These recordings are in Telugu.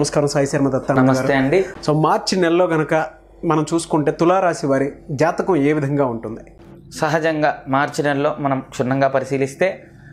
నమస్కారం సాయి శర్మ దత్త నమస్తే అండి సో మార్చి నెలలో గనక మనం చూసుకుంటే తులారాశి వారి జాతకం ఏ విధంగా ఉంటుంది సహజంగా మార్చి నెలలో మనం క్షుణ్ణంగా పరిశీలిస్తే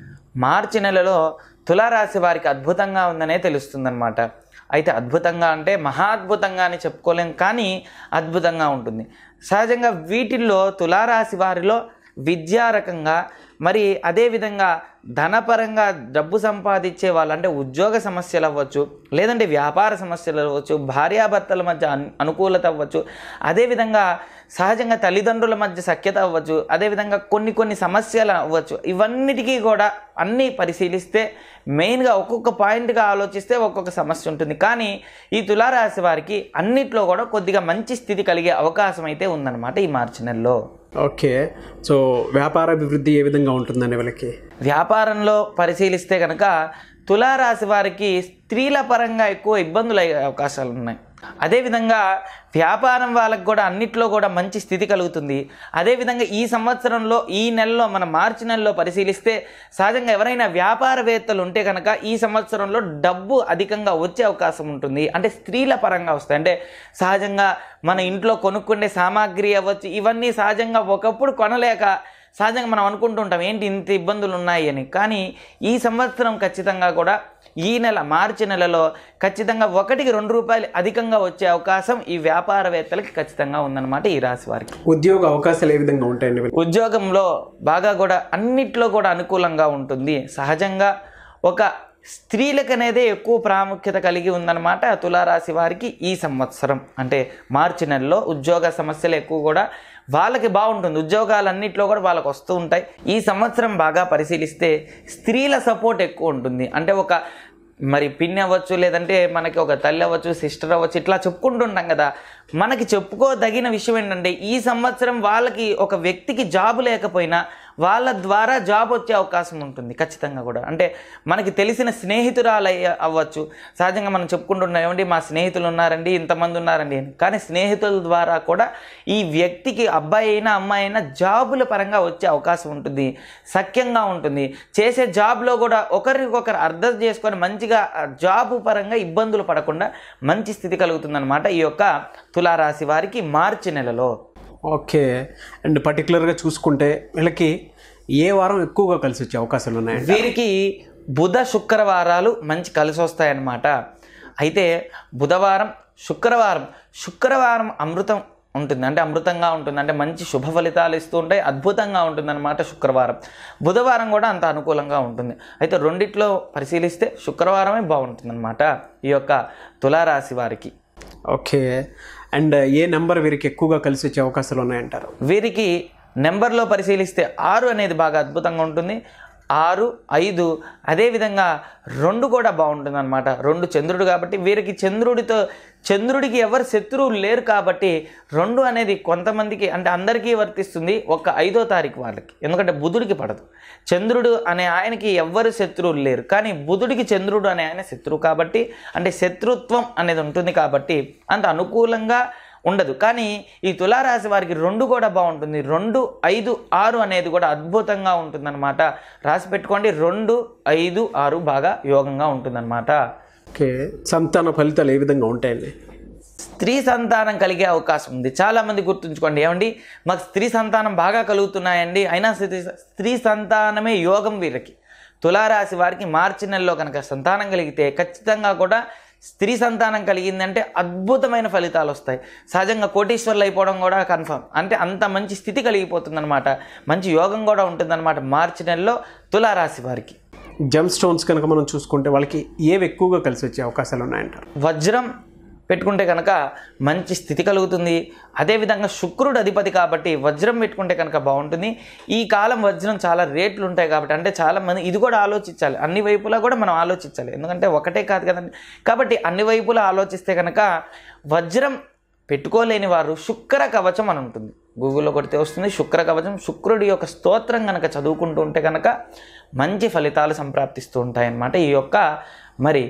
మార్చి నెలలో తులారాశి వారికి అద్భుతంగా ఉందనే తెలుస్తుందన్నమాట అయితే అద్భుతంగా అంటే మహా అద్భుతంగా అని చెప్పుకోలేం కానీ అద్భుతంగా ఉంటుంది సహజంగా వీటిల్లో తులారాశి వారిలో విద్యారకంగా మరి అదేవిధంగా ధనపరంగా డబ్బు సంపాదించే వాళ్ళు అంటే ఉద్యోగ సమస్యలు అవ్వచ్చు లేదంటే వ్యాపార సమస్యలు అవ్వచ్చు భార్యాభర్తల మధ్య అను- అనుకూలత అవ్వచ్చు అదేవిధంగా సహజంగా తల్లిదండ్రుల మధ్య సఖ్యత అవ్వచ్చు అదేవిధంగా కొన్ని కొన్ని సమస్యలు అవ్వచ్చు ఇవన్నిటికీ కూడా అన్నీ పరిశీలిస్తే మెయిన్గా ఒక్కొక్క పాయింట్గా ఆలోచిస్తే ఒక్కొక్క సమస్య ఉంటుంది కానీ ఈ తులారాశి వారికి అన్నిట్లో కూడా కొద్దిగా మంచి స్థితి కలిగే అవకాశం అయితే ఉందన్నమాట ఈ మార్చి నెలలో ఓకే సో వ్యాపార అభివృద్ధి ఏ విధంగా ఉంటుందండి వీళ్ళకి వ్యాపారంలో పరిశీలిస్తే కనుక తులారాశి వారికి స్త్రీల పరంగా ఎక్కువ ఇబ్బందులు అయ్యే అవకాశాలు ఉన్నాయి అదేవిధంగా వ్యాపారం వాళ్ళకి కూడా అన్నిట్లో కూడా మంచి స్థితి కలుగుతుంది అదేవిధంగా ఈ సంవత్సరంలో ఈ నెలలో మన మార్చి నెలలో పరిశీలిస్తే సహజంగా ఎవరైనా వ్యాపారవేత్తలు ఉంటే కనుక ఈ సంవత్సరంలో డబ్బు అధికంగా వచ్చే అవకాశం ఉంటుంది అంటే స్త్రీల పరంగా వస్తాయి అంటే సహజంగా మన ఇంట్లో కొనుక్కునే సామాగ్రి అవ్వచ్చు ఇవన్నీ సహజంగా ఒకప్పుడు కొనలేక సహజంగా మనం అనుకుంటూ ఉంటాం ఏంటి ఇంత ఇబ్బందులు ఉన్నాయి అని కానీ ఈ సంవత్సరం ఖచ్చితంగా కూడా ఈ నెల మార్చి నెలలో ఖచ్చితంగా ఒకటికి రెండు రూపాయలు అధికంగా వచ్చే అవకాశం ఈ వ్యాపారవేత్తలకి ఖచ్చితంగా ఉందన్నమాట ఈ రాశి వారికి ఉద్యోగ అవకాశాలు ఏ విధంగా ఉంటాయండి వీళ్ళకి ఉద్యోగంలో బాగా కూడా అన్నిట్లో కూడా అనుకూలంగా ఉంటుంది సహజంగా ఒక స్త్రీలకు అనేదే ఎక్కువ ప్రాముఖ్యత కలిగి ఉందన్నమాట తులారాశి వారికి ఈ సంవత్సరం అంటే మార్చి నెలలో ఉద్యోగ సమస్యలు ఎక్కువ కూడా వాళ్ళకి బాగుంటుంది ఉద్యోగాలన్నింటిలో కూడా వాళ్ళకి వస్తూ ఉంటాయి ఈ సంవత్సరం బాగా పరిశీలిస్తే స్త్రీల సపోర్ట్ ఎక్కువ ఉంటుంది అంటే ఒక మరి పిన్ని అవ్వచ్చు లేదంటే మనకి ఒక తల్లి అవ్వచ్చు సిస్టర్ అవ్వచ్చు ఇట్లా చెప్పుకుంటుంటాం కదా మనకి చెప్పుకోదగిన విషయం ఏంటంటే ఈ సంవత్సరం వాళ్ళకి ఒక వ్యక్తికి జాబ్ లేకపోయినా వాళ్ళ ద్వారా జాబ్ వచ్చే అవకాశం ఉంటుంది ఖచ్చితంగా కూడా అంటే మనకి తెలిసిన స్నేహితురాలు అయ్య- అవ్వచ్చు సహజంగా మనం చెప్పుకుంటున్నాం ఏమండి మా స్నేహితులు ఉన్నారండి ఇంతమంది ఉన్నారండి అని కానీ స్నేహితుల ద్వారా కూడా ఈ వ్యక్తికి అబ్బాయి అయినా అమ్మాయి అయినా జాబుల పరంగా వచ్చే అవకాశం ఉంటుంది సఖ్యంగా ఉంటుంది చేసే జాబ్లో కూడా ఒకరికొకరు అర్థం చేసుకొని మంచిగా ఆ జాబ్ పరంగా ఇబ్బందులు పడకుండా మంచి స్థితి కలుగుతుందన్నమాట ఈ యొక్క తులారాశి వారికి మార్చి నెలలో ఓకే అండ్ పర్టికులర్గా చూసుకుంటే వీళ్ళకి ఏ వారం ఎక్కువగా కలిసి వచ్చే అవకాశాలు ఉన్నాయండి వీరికి బుధ శుక్రవారాలు మంచి కలిసి వస్తాయన్నమాట అయితే బుధవారం శుక్రవారం శుక్రవారం అమృతం ఉంటుంది అంటే అమృతంగా ఉంటుంది అంటే మంచి శుభ ఫలితాలు ఇస్తూ ఉంటాయి అద్భుతంగా ఉంటుంది అనమాట శుక్రవారం బుధవారం కూడా అంత అనుకూలంగా ఉంటుంది అయితే రెండిట్లో పరిశీలిస్తే శుక్రవారమే బాగుంటుంది అనమాట ఈ యొక్క తులారాశి వారికి ఓకే అండ్ ఏ నెంబర్ వీరికి ఎక్కువగా కలిసి వచ్చే అవకాశాలు ఉన్నాయంటారు వీరికి నెంబర్లో పరిశీలిస్తే ఆరు అనేది బాగా అద్భుతంగా ఉంటుంది ఆరు ఐదు అదేవిధంగా రెండు కూడా బాగుంటుంది అనమాట రెండు చంద్రుడు కాబట్టి వీరికి చంద్రుడితో చంద్రుడికి ఎవరు శత్రువులు లేరు కాబట్టి రెండు అనేది కొంతమందికి అంటే అందరికీ వర్తిస్తుంది ఒక ఐదో తారీఖు వాళ్ళకి ఎందుకంటే బుధుడికి పడదు చంద్రుడు అనే ఆయనకి ఎవ్వరు శత్రువులు లేరు కానీ బుధుడికి చంద్రుడు అనే ఆయన శత్రువు కాబట్టి అంటే శత్రుత్వం అనేది ఉంటుంది కాబట్టి అంత అనుకూలంగా ఉండదు కానీ ఈ తులారాశి వారికి రెండు కూడా బాగుంటుంది రెండు ఐదు ఆరు అనేది కూడా అద్భుతంగా ఉంటుందన్నమాట రాసి పెట్టుకోండి రెండు ఐదు ఆరు బాగా యోగంగా ఉంటుందన్నమాట ఓకే సంతాన ఫలితాలు ఏ విధంగా ఉంటాయండి స్త్రీ సంతానం కలిగే అవకాశం ఉంది చాలామంది గుర్తుంచుకోండి ఏమండి మాకు స్త్రీ సంతానం బాగా కలుగుతున్నాయండి అయినా స్త్రీ స్త్రీ సంతానమే యోగం వీరికి తులారాశి వారికి మార్చి నెలలో కనుక సంతానం కలిగితే ఖచ్చితంగా కూడా స్త్రీ సంతానం కలిగిందంటే అద్భుతమైన ఫలితాలు వస్తాయి సహజంగా కోటీశ్వర్లు అయిపోవడం కూడా కన్ఫర్మ్ అంటే అంత మంచి స్థితి కలిగిపోతుందన్నమాట మంచి యోగం కూడా ఉంటుందన్నమాట మార్చి నెలలో తులారాశి వారికి జమ్ స్టోన్స్ కనుక మనం చూసుకుంటే వాళ్ళకి ఏవి ఎక్కువగా కలిసి వచ్చే అవకాశాలు ఉన్నాయంటారు వజ్రం పెట్టుకుంటే కనుక మంచి స్థితి కలుగుతుంది అదేవిధంగా శుక్రుడు అధిపతి కాబట్టి వజ్రం పెట్టుకుంటే కనుక బాగుంటుంది ఈ కాలం వజ్రం చాలా రేట్లు ఉంటాయి కాబట్టి అంటే చాలా మంది ఇది కూడా ఆలోచించాలి అన్ని వైపులా కూడా మనం ఆలోచించాలి ఎందుకంటే ఒకటే కాదు కదండి కాబట్టి అన్ని వైపులా ఆలోచిస్తే కనుక వజ్రం పెట్టుకోలేని వారు శుక్ర కవచం అని ఉంటుంది గూగుల్లో కొడితే వస్తుంది శుక్ర కవచం శుక్రుడి యొక్క స్తోత్రం కనుక చదువుకుంటూ ఉంటే కనుక మంచి ఫలితాలు సంప్రాప్తిస్తూ ఉంటాయన్నమాట ఈ యొక్క మరి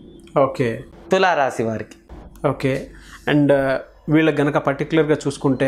ఓకే తులారాశి వారికి ఓకే అండ్ వీళ్ళకి గనక పర్టికులర్గా చూసుకుంటే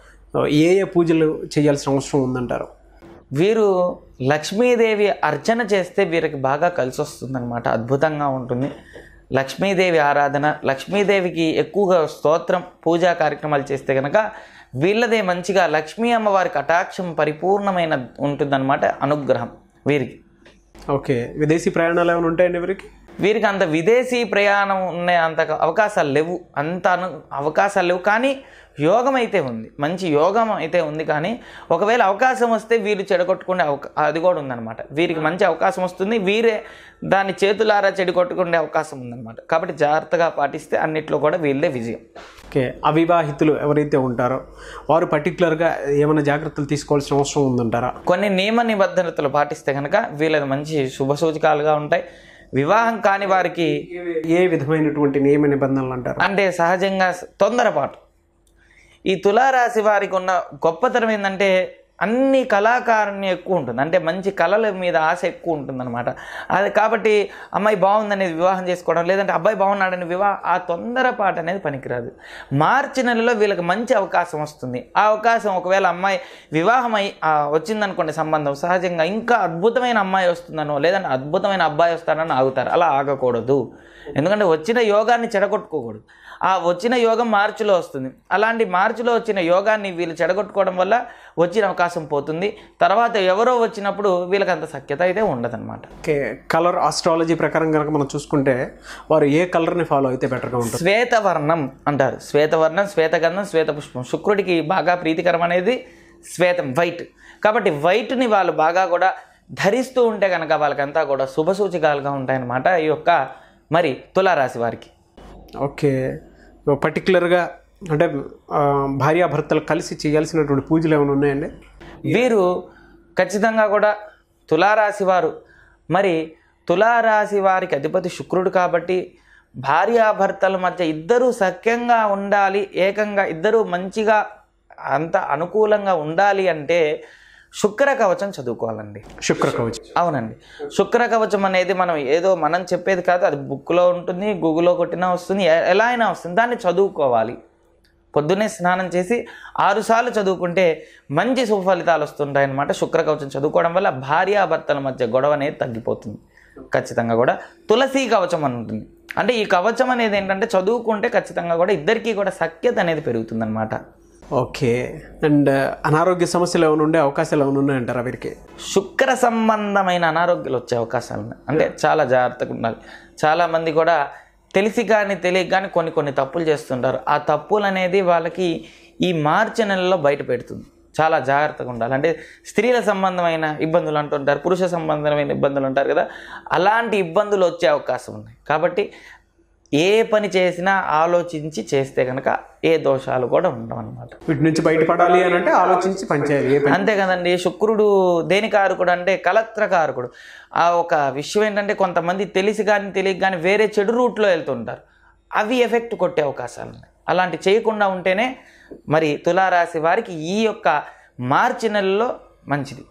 ఏ ఏ పూజలు చేయాల్సిన అవసరం ఉందంటారు వీరు లక్ష్మీదేవి అర్చన చేస్తే వీరికి బాగా కలిసి వస్తుందన్నమాట అద్భుతంగా ఉంటుంది లక్ష్మీదేవి ఆరాధన లక్ష్మీదేవికి ఎక్కువగా స్తోత్రం పూజా కార్యక్రమాలు చేస్తే కనుక వీళ్ళదే మంచిగా లక్ష్మీ అమ్మవారి కటాక్షం పరిపూర్ణమైన ఉంటుందన్నమాట అనుగ్రహం వీరికి ఓకే విదేశీ ప్రయాణాలు ఏమైనా ఉంటాయండి వీరికి వీరికి అంత విదేశీ ప్రయాణం ఉండే అంత అవకాశాలు లేవు అంత అను అవకాశాలు లేవు కానీ యోగం అయితే ఉంది మంచి యోగం అయితే ఉంది కానీ ఒకవేళ అవకాశం వస్తే వీరు చెడగొట్టుకునే అవకా అది కూడా ఉందన్నమాట వీరికి మంచి అవకాశం వస్తుంది వీరే దాన్ని చేతులారా చెడగొట్టుకునే అవకాశం ఉందన్నమాట కాబట్టి జాగ్రత్తగా పాటిస్తే అన్నిట్లో కూడా వీళ్ళే విజయం ఓకే అవివాహితులు ఎవరైతే ఉంటారో వారు పర్టికులర్గా ఏమైనా జాగ్రత్తలు తీసుకోవాల్సిన అవసరం ఉందంటారా కొన్ని నియమ నిబంధనలు పాటిస్తే కనుక వీళ్ళది మంచి శుభ సూచకాలుగా ఉంటాయి వివాహం కాని వారికి ఏ విధమైనటువంటి నియమ నిబంధనలు అంటారు అంటే సహజంగా తొందరపాటు ఈ తులారాశి వారికి ఉన్న గొప్పతనం ఏంటంటే అన్ని కళాకారుణ్యం ఎక్కువ ఉంటుంది అంటే మంచి కళల మీద ఆశ ఎక్కువ ఉంటుందన్నమాట అది కాబట్టి అమ్మాయి బాగుందనేది వివాహం చేసుకోవడం లేదంటే అబ్బాయి బాగున్నాడని వివాహం ఆ తొందరపాటు అనేది పనికిరాదు మార్చి నెలలో వీళ్ళకి మంచి అవకాశం వస్తుంది ఆ అవకాశం ఒకవేళ అమ్మాయి వివాహం అయి ఆ, వచ్చిందనుకోండి సంబంధం సహజంగా ఇంకా అద్భుతమైన అమ్మాయి వస్తుందనో లేదంటే అద్భుతమైన అబ్బాయి వస్తాడని ఆగుతారు అలా ఆగకూడదు ఎందుకంటే వచ్చిన యోగాన్ని చెడగొట్టుకోకూడదు ఆ వచ్చిన యోగం మార్చిలో వస్తుంది అలాంటి మార్చిలో వచ్చిన యోగాన్ని వీళ్ళు చెడగొట్టుకోవడం వల్ల వచ్చిన అవకాశం పోతుంది తర్వాత ఎవరో వచ్చినప్పుడు వీళ్ళకి అంత సఖ్యత అయితే ఉండదన్నమాట ఓకే కలర్ ఆస్ట్రాలజీ ప్రకారం కనుక మనం చూసుకుంటే వారు ఏ కలర్ని ఫాలో అయితే బెటర్గా ఉంటుంది శ్వేతవర్ణం అంటారు శ్వేతవర్ణం శ్వేతగంధం శ్వేత పుష్పం శుక్రుడికి బాగా ప్రీతికరం అనేది శ్వేతం వైట్ కాబట్టి వైట్ని వాళ్ళు బాగా కూడా ధరిస్తూ ఉంటే కనుక వాళ్ళకంతా కూడా శుభ సూచికాలుగా ఉంటాయన్నమాట ఈ యొక్క మరి తులారాశి వారికి ఓకే పర్టికులర్గా అంటే ఆ, భార్యాభర్తలు కలిసి చేయాల్సినటువంటి పూజలు ఏమైనా ఉన్నాయండి వీరు ఖచ్చితంగా కూడా తులారాశి వారు మరి తులారాశి వారికి అధిపతి శుక్రుడు కాబట్టి భార్యాభర్తల మధ్య ఇద్దరూ సఖ్యంగా ఉండాలి ఏకంగా ఇద్దరూ మంచిగా అంత అనుకూలంగా ఉండాలి అంటే శుక్ర కవచం చదువుకోవాలండి శుక్ర కవచం అవునండి శుక్ర కవచం అనేది మనం ఏదో మనం చెప్పేది కాదు అది బుక్లో ఉంటుంది గూగుల్లో కొట్టినా వస్తుంది ఎ- ఎలా అయినా వస్తుంది దాన్ని చదువుకోవాలి పొద్దున్నే స్నానం చేసి ఆరుసార్లు చదువుకుంటే మంచి సుఫలితాలు వస్తుంటాయి అన్నమాట శుక్ర కవచం చదువుకోవడం వల్ల భార్యాభర్తల మధ్య గొడవ అనేది తగ్గిపోతుంది ఖచ్చితంగా కూడా తులసి కవచం అని ఉంటుంది అంటే ఈ కవచం అనేది ఏంటంటే చదువుకుంటే ఖచ్చితంగా కూడా ఇద్దరికీ కూడా సఖ్యత అనేది పెరుగుతుందన్నమాట ఓకే అండ్ అనారోగ్య సమస్యలు ఏమైనా ఉండే అవకాశాలు ఏమైనా ఉన్నాయంటారా వీరికి శుక్ర సంబంధమైన అనారోగ్యాలు వచ్చే అవకాశాలు ఉన్నాయి అంటే చాలా జాగ్రత్తగా ఉండాలి చాలామంది కూడా తెలిసి కానీ తెలియక కానీ కొన్ని కొన్ని తప్పులు చేస్తుంటారు ఆ తప్పులు అనేది వాళ్ళకి ఈ మార్చి నెలలో బయట పెడుతుంది చాలా జాగ్రత్తగా ఉండాలి అంటే స్త్రీల సంబంధమైన ఇబ్బందులు అంటుంటారు పురుష సంబంధమైన ఇబ్బందులు అంటారు కదా అలాంటి ఇబ్బందులు వచ్చే అవకాశం ఉన్నాయి కాబట్టి ఏ పని చేసినా ఆలోచించి చేస్తే కనుక ఏ దోషాలు కూడా ఉండవు అన్నమాట వీటి నుంచి బయటపడాలి అని అంటే ఆలోచించి పనిచేయాలి ఏ పని అంతే కదండి శుక్రుడు దేని కారకుడు అంటే కలత్ర కారకుడు ఆ ఒక విషయం ఏంటంటే కొంతమంది తెలిసి కానీ తెలియక కానీ వేరే చెడు రూట్లో వెళ్తుంటారు అవి ఎఫెక్ట్ కొట్టే అవకాశాలు ఉన్నాయి అలాంటి చేయకుండా ఉంటేనే మరి తులారాశి వారికి ఈ యొక్క మార్చి నెలలో మంచిది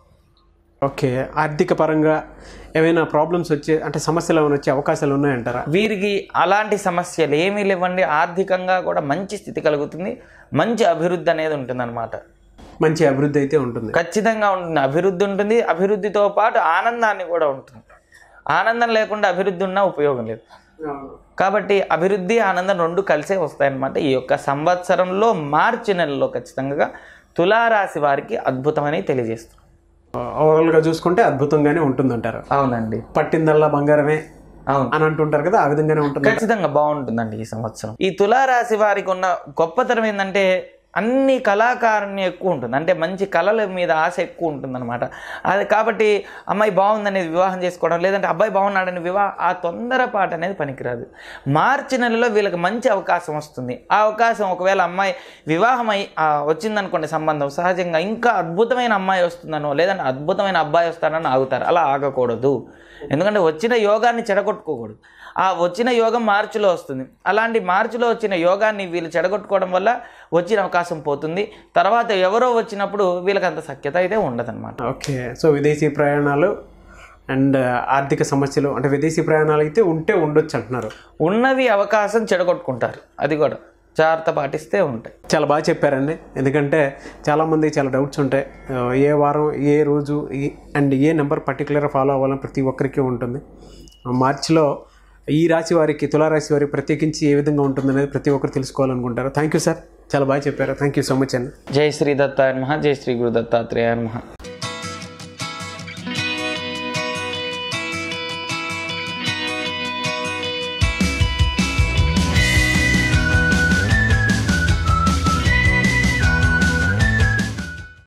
ఓకే ఆర్థిక పరంగా ఏమైనా ప్రాబ్లమ్స్ వచ్చే అంటే సమస్యలు ఏమైనా వచ్చే అవకాశాలు ఉన్నాయంటారా వీరికి అలాంటి సమస్యలు ఏమీ లేవండి ఆర్థికంగా కూడా మంచి స్థితి కలుగుతుంది మంచి అభివృద్ధి అనేది ఉంటుందన్నమాట మంచి అభివృద్ధి అయితే ఉంటుంది ఖచ్చితంగా ఉంటుంది అభివృద్ధి ఉంటుంది అభివృద్ధితో పాటు ఆనందాన్ని కూడా ఉంటుంది ఆనందం లేకుండా అభివృద్ధి ఉన్నా ఉపయోగం లేదు కాబట్టి అభివృద్ధి ఆనందం రెండు కలిసే వస్తాయన్నమాట ఈ యొక్క సంవత్సరంలో మార్చి నెలలో ఖచ్చితంగా తులారాశి వారికి అద్భుతమని తెలియజేస్తుంది ఓవరాల్గా చూసుకుంటే అద్భుతంగానే ఉంటుందంటారు అవునండి పట్టిందల్లా బంగారమే అవును అని అంటుంటారు కదా ఆ విధంగానే ఉంటుంది ఖచ్చితంగా బాగుంటుందండి ఈ సంవత్సరం ఈ తులారాశి వారికి ఉన్న గొప్పతనం ఏంటంటే అన్ని కళాకారుణ్యం ఎక్కువ ఉంటుంది అంటే మంచి కళల మీద ఆశ ఎక్కువ ఉంటుందన్నమాట అది కాబట్టి అమ్మాయి బాగుందనేది వివాహం చేసుకోవడం లేదంటే అబ్బాయి బాగున్నాడని వివాహం ఆ తొందరపాటు అనేది పనికిరాదు మార్చి నెలలో వీళ్ళకి మంచి అవకాశం వస్తుంది ఆ అవకాశం ఒకవేళ అమ్మాయి వివాహం అయి ఆ, వచ్చిందనుకోండి సంబంధం సహజంగా ఇంకా అద్భుతమైన అమ్మాయి వస్తుందనో లేదంటే అద్భుతమైన అబ్బాయి వస్తాడని ఆగుతారు అలా ఆగకూడదు ఎందుకంటే వచ్చిన యోగాన్ని చెడగొట్టుకోకూడదు ఆ వచ్చిన యోగం మార్చిలో వస్తుంది అలాంటి మార్చిలో వచ్చిన యోగాన్ని వీళ్ళు చెడగొట్టుకోవడం వల్ల వచ్చిన అవకాశం పోతుంది తర్వాత ఎవరో వచ్చినప్పుడు వీళ్ళకి అంత సఖ్యత అయితే ఉండదన్నమాట ఓకే సో విదేశీ ప్రయాణాలు అండ్ ఆర్థిక సమస్యలు అంటే విదేశీ ప్రయాణాలు అయితే ఉంటే ఉండొచ్చు అంటున్నారు ఉన్నవి అవకాశం చెడగొట్టుకుంటారు అది కూడా జాగ్రత్త పాటిస్తే ఉంటాయి చాలా బాగా చెప్పారండి ఎందుకంటే చాలామంది చాలా డౌట్స్ ఉంటాయి ఆ, ఏ వారం ఏ రోజు ఈ- అండ్ ఏ నెంబర్ పర్టికులర్ ఫాలో అవ్వాలని ప్రతి ఒక్కరికి ఉంటుంది ఆ, మార్చిలో ఈ రాశి వారికి తులారాశి వారికి ప్రత్యేకించి ఏ విధంగా ఉంటుందనేది ప్రతి ఒక్కరు తెలుసుకోవాలనుకుంటారు థ్యాంక్ యూ సార్ చాలా బాగా చెప్పారు థ్యాంక్ యూ సో మచ్ అండి జై శ్రీ దత్తాయ నమః జై శ్రీ గురు దత్తాత్రేయ నమః